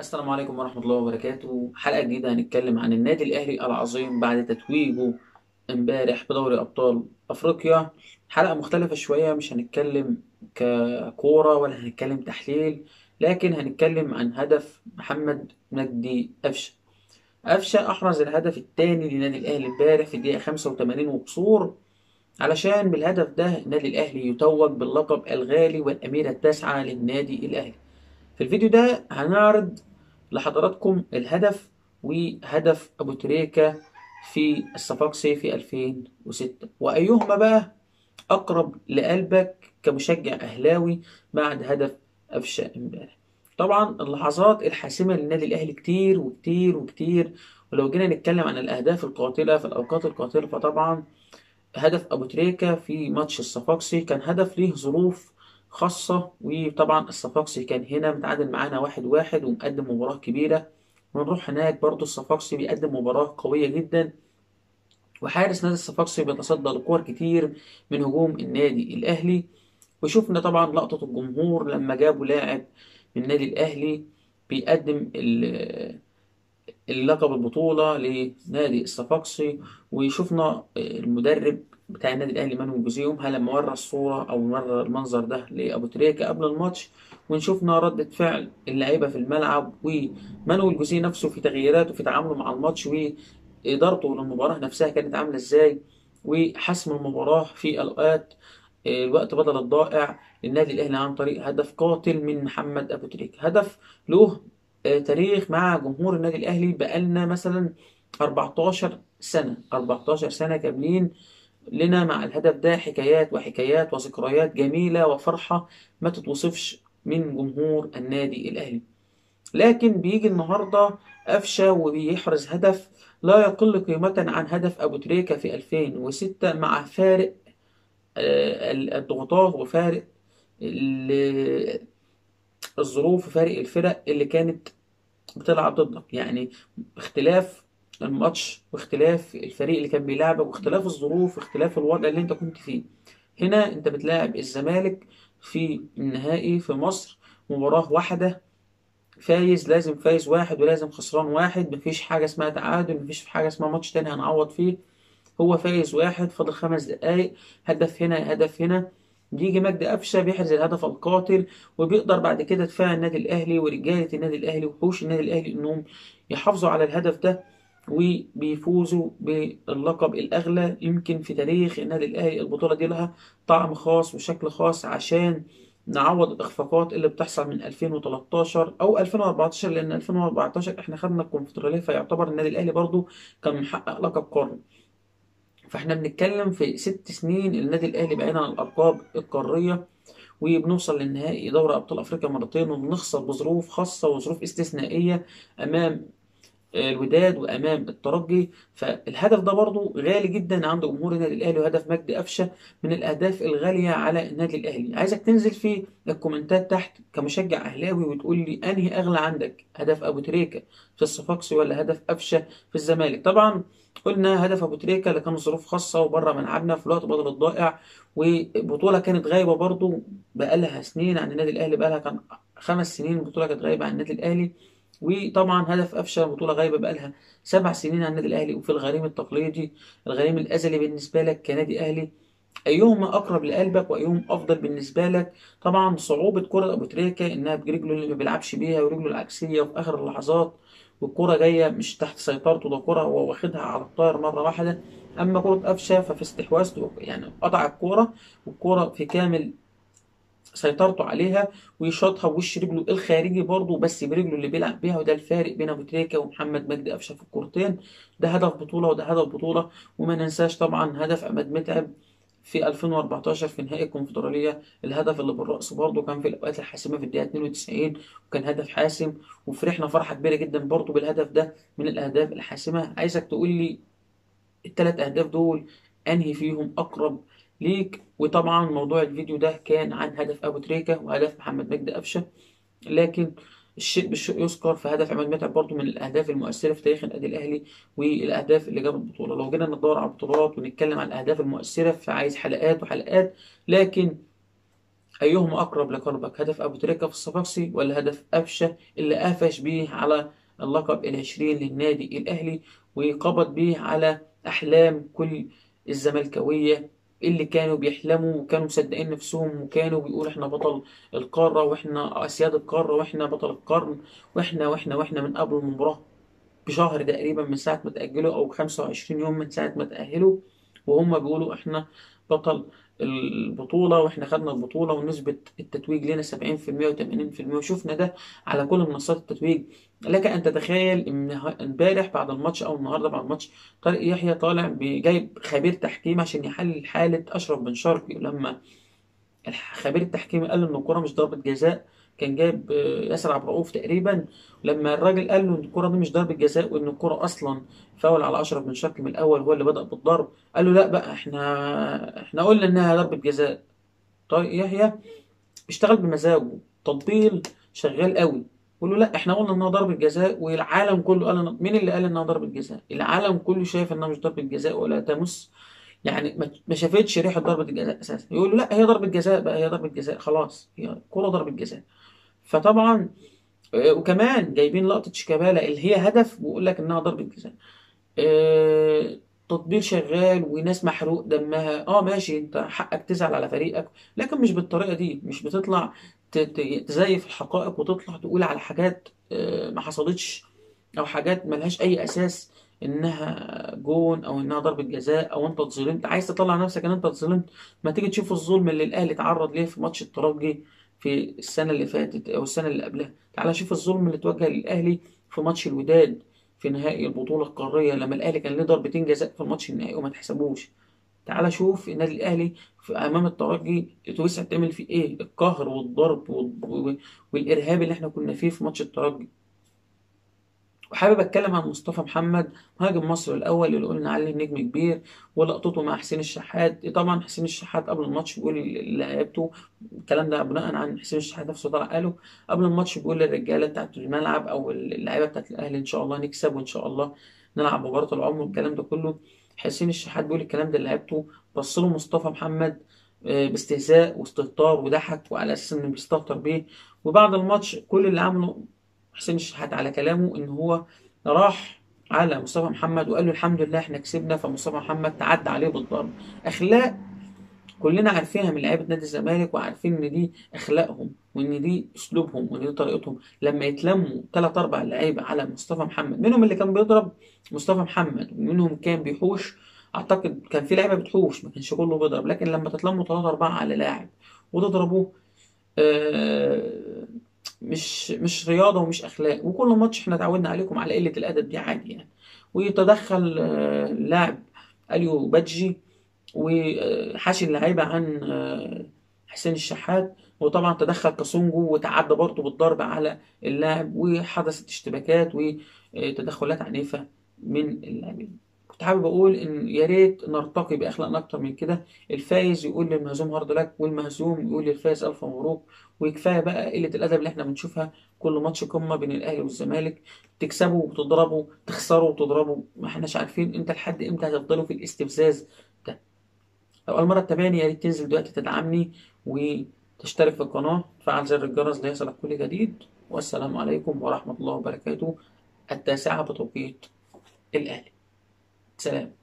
السلام عليكم ورحمة الله وبركاته حلقة جديدة هنتكلم عن النادي الأهلي العظيم بعد تتويجه امبارح بدوري أبطال أفريقيا حلقة مختلفة شوية مش هنتكلم ككورة ولا هنتكلم تحليل لكن هنتكلم عن هدف محمد مجدي قفشة قفشة أحرز الهدف الثاني للنادي الأهلي امبارح في الدقيقة 85 وكسور علشان بالهدف ده النادي الأهلي يتوج باللقب الغالي والأميرة التاسعة للنادي الأهلي في الفيديو ده هنعرض لحضراتكم الهدف وهدف أبو تريكة في الصفاقسي في 2006 وأيهما بقى أقرب لقلبك كمشجع أهلاوي بعد هدف قفشة امبارح طبعا اللحظات الحاسمة للنادي الأهلي كتير وكتير وكتير ولو جينا نتكلم عن الأهداف القاتلة في الأوقات القاتلة فطبعا هدف أبو تريكة في ماتش الصفاقسي كان هدف ليه ظروف خاصة وطبعا الصفاقسي كان هنا متعادل معانا واحد واحد ومقدم مباراة كبيرة ونروح هناك برضو الصفاقسي بيقدم مباراة قوية جدا وحارس نادي الصفاقسي بيتصدى لكور كتير من هجوم النادي الأهلي وشفنا طبعا لقطة الجمهور لما جابوا لاعب من النادي الأهلي بيقدم اللقب البطولة لنادي الصفاقسي وشفنا المدرب بتاع النادي الاهلي مانويل جوزيه يومها لما ورى الصوره او ورى المنظر ده لابو تريكه قبل الماتش ونشوفنا ردة فعل اللعيبه في الملعب ومانويل جوزيه نفسه في تغييراته في تعامله مع الماتش وادارته للمباراه نفسها كانت عامله ازاي وحسم المباراه في اوقات الوقت بدل الضائع للنادي الاهلي عن طريق هدف قاتل من محمد ابو تريكه هدف له تاريخ مع جمهور النادي الاهلي بقالنا مثلا 14 سنه 14 سنه كاملين لنا مع الهدف ده حكايات وحكايات وذكريات جميلة وفرحة ما تتوصفش من جمهور النادي الأهلي لكن بيجي النهاردة قفشة وبيحرز هدف لا يقل قيمة عن هدف أبو تريكة في 2006 مع فارق الضغوطات وفارق الظروف وفارق الفرق اللي كانت بتلعب ضدك يعني اختلاف الماتش واختلاف الفريق اللي كان بيلعبك واختلاف الظروف واختلاف الوضع اللي انت كنت فيه هنا انت بتلاعب الزمالك في النهائي في مصر مباراة واحدة فايز لازم فايز واحد ولازم خسران واحد مفيش حاجة اسمها تعادل مفيش حاجة اسمها ماتش تاني هنعوض فيه هو فايز واحد فاضل خمس دقايق هدف هنا هدف هنا بيجي مجدي قفشه بيحرز الهدف القاتل وبيقدر بعد كده دفاع النادي الاهلي ورجاله النادي الاهلي وحوش النادي الاهلي انهم يحافظوا على الهدف ده وبيفوزوا باللقب الأغلى يمكن في تاريخ النادي الأهلي البطولة دي لها طعم خاص وشكل خاص عشان نعوض الإخفاقات اللي بتحصل من 2013 أو 2014 لأن 2014 إحنا خدنا الكونفدرالية فيعتبر النادي الأهلي برضو كان محقق لقب قاري فإحنا بنتكلم في ست سنين النادي الأهلي بعيد عن الألقاب القارية وبنوصل للنهائي دوري أبطال أفريقيا مرتين وبنخسر بظروف خاصة وظروف استثنائية أمام الوداد وامام الترجي فالهدف ده برضو غالي جدا عند جمهور النادي الاهلي وهدف مجدي قفشه من الاهداف الغاليه على النادي الاهلي عايزك تنزل في الكومنتات تحت كمشجع اهلاوي وتقول لي انهي اغلى عندك هدف ابو تريكه في الصفاقسي ولا هدف قفشه في الزمالك طبعا قلنا هدف ابو تريكه اللي كان ظروف خاصه وبره ملعبنا في الوقت بدل الضائع وبطوله كانت غايبه برضو بقالها سنين عن النادي الاهلي بقالها كان خمس سنين البطوله كانت غايبه عن النادي الاهلي وطبعا هدف قفشه بطوله غايبه بقالها سبع سنين عن النادي الاهلي وفي الغريم التقليدي الغريم الازلي بالنسبه لك كنادي اهلي ايهما اقرب لقلبك وايهم افضل بالنسبه لك طبعا صعوبه كره ابو تريكه انها برجله اللي ما بيلعبش بيها ورجله العكسيه وفي اخر اللحظات والكره جايه مش تحت سيطرته ده كره هو واخدها على الطاير مره واحده اما كره قفشه ففي استحواذته يعني قطع الكوره والكوره في كامل سيطرته عليها ويشاطها بوش رجله الخارجي برضه بس برجله اللي بيلعب بيها وده الفارق بين ابو تريكه ومحمد مجدي قفشه في الكورتين ده هدف بطوله وده هدف بطوله وما ننساش طبعا هدف عماد متعب في 2014 في نهائي الكونفدراليه الهدف اللي بالراس برضه كان في الاوقات الحاسمه في الدقيقه 92 وكان هدف حاسم وفرحنا فرحه كبيره جدا برضه بالهدف ده من الاهداف الحاسمه عايزك تقول لي الثلاث اهداف دول انهي فيهم اقرب ليك وطبعا موضوع الفيديو ده كان عن هدف ابو تريكة وهدف محمد مجدي قفشه لكن الشيء بالشيء يذكر في هدف عماد متعب برضه من الاهداف المؤثره في تاريخ النادي الاهلي والاهداف اللي جابت البطوله لو جينا ندور على البطولات ونتكلم عن الاهداف المؤثره فعايز حلقات وحلقات لكن أيهما أقرب لقلبك هدف أبو تريكة في الصفاقسي ولا هدف أفشة اللي قفش بيه على اللقب العشرين للنادي الأهلي وقبض بيه على أحلام كل الزملكاوية اللي كانوا بيحلموا وكانوا مصدقين نفسهم وكانوا بيقولوا احنا بطل القارة واحنا أسياد القارة واحنا بطل القرن واحنا واحنا واحنا من قبل المباراة بشهر تقريبا من ساعة ما تأجلوا أو 25 يوم من ساعة ما تأهلوا وهم بيقولوا احنا بطل البطولة واحنا خدنا البطولة ونسبة التتويج لنا 70% و80% وشفنا ده على كل منصات التتويج لك ان تتخيل ان امبارح بعد الماتش او النهارده بعد الماتش طارق يحيى طالع جايب خبير تحكيم عشان يحلل حالة اشرف بن شرقي لما خبير التحكيم قال ان الكرة مش ضربة جزاء كان جايب ياسر عبد الرؤوف تقريبا لما الراجل قال له ان الكرة دي مش ضربة جزاء وان الكرة اصلا فاول على اشرف بن شرقي من الاول هو اللي بدأ بالضرب قال له لا بقى احنا احنا قلنا انها ضربة جزاء طارق يحيى اشتغل بمزاجه تطبيل شغال قوي قول له لا احنا قلنا انها ضربة جزاء والعالم كله قال إن... مين اللي قال انها ضربة جزاء العالم كله شايف انها مش ضربة جزاء ولا تمس يعني ما شافتش ريحة ضربة الجزاء اساسا يقول له لا هي ضربة جزاء بقى هي ضربة جزاء خلاص هي كرة ضربة جزاء فطبعا وكمان جايبين لقطة شيكابالا اللي هي هدف ويقول لك انها ضربة جزاء اه تطبيل شغال وناس محروق دمها اه ماشي انت حقك تزعل على فريقك لكن مش بالطريقة دي مش بتطلع تزيف الحقائق وتطلع تقول على حاجات اه ما حصلتش او حاجات ملهاش اي اساس انها جون او انها ضربة جزاء او انت اتظلمت عايز تطلع نفسك ان انت اتظلمت ما تيجي تشوف الظلم اللي الاهلي اتعرض ليه في ماتش الترجي في السنة اللي فاتت أو السنة اللي قبلها تعال شوف الظلم اللي اتوجه للأهلي في ماتش الوداد في نهائي البطولة القارية لما الأهلي كان له ضربتين جزاء في الماتش النهائي وما اتحسبوش تعال شوف النادي الأهلي في أمام الترجي اتوسع تعمل فيه إيه القهر والضرب والإرهاب اللي إحنا كنا فيه في ماتش الترجي وحابب اتكلم عن مصطفى محمد مهاجم مصر الاول اللي قلنا عليه نجم كبير ولقطته مع حسين الشحات طبعا حسين الشحات قبل الماتش بيقول لعيبته الكلام ده بناء عن حسين الشحات نفسه طلع قاله قبل الماتش بيقول للرجاله بتاعت الملعب او اللعيبه بتاعت الاهلي ان شاء الله نكسب وان شاء الله نلعب مباراه العمر والكلام ده كله حسين الشحات بيقول الكلام ده لعيبته بص له مصطفى محمد باستهزاء واستهتار وضحك وعلى اساس انه بيستهتر بيه وبعد الماتش كل اللي عمله حسين الشحات على كلامه ان هو راح على مصطفى محمد وقال له الحمد لله احنا كسبنا فمصطفى محمد تعدى عليه بالضرب اخلاق كلنا عارفينها من لعيبه نادي الزمالك وعارفين ان دي اخلاقهم وان دي اسلوبهم وان دي طريقتهم لما يتلموا ثلاث اربع لعيبه على مصطفى محمد منهم اللي كان بيضرب مصطفى محمد ومنهم كان بيحوش اعتقد كان في لعيبه بتحوش ما كانش كله بيضرب لكن لما تتلموا ثلاثة أربعة على لاعب وتضربوه آه مش مش رياضه ومش اخلاق وكل ماتش احنا اتعودنا عليكم على قله الادب دي عادي يعني ويتدخل لاعب اليو بادجي وحاشي اللعيبه عن حسين الشحات وطبعا تدخل كاسونجو وتعدى برضه بالضرب على اللاعب وحدثت اشتباكات وتدخلات عنيفه من اللاعبين كنت حابب اقول ان يا ريت نرتقي باخلاقنا اكتر من كده الفايز يقول للمهزوم هارد لك والمهزوم يقول للفايز الف مبروك وكفايه بقى قله الادب اللي احنا بنشوفها كل ماتش قمه بين الاهلي والزمالك تكسبوا وتضربوا تخسروا وتضربوا ما احناش عارفين انت لحد امتى هتفضلوا في الاستفزاز ده لو اول مره تتابعني يا ريت تنزل دلوقتي تدعمني وتشترك في القناه تفعل زر الجرس ليصلك كل جديد والسلام عليكم ورحمه الله وبركاته التاسعه بتوقيت الاهلي سلام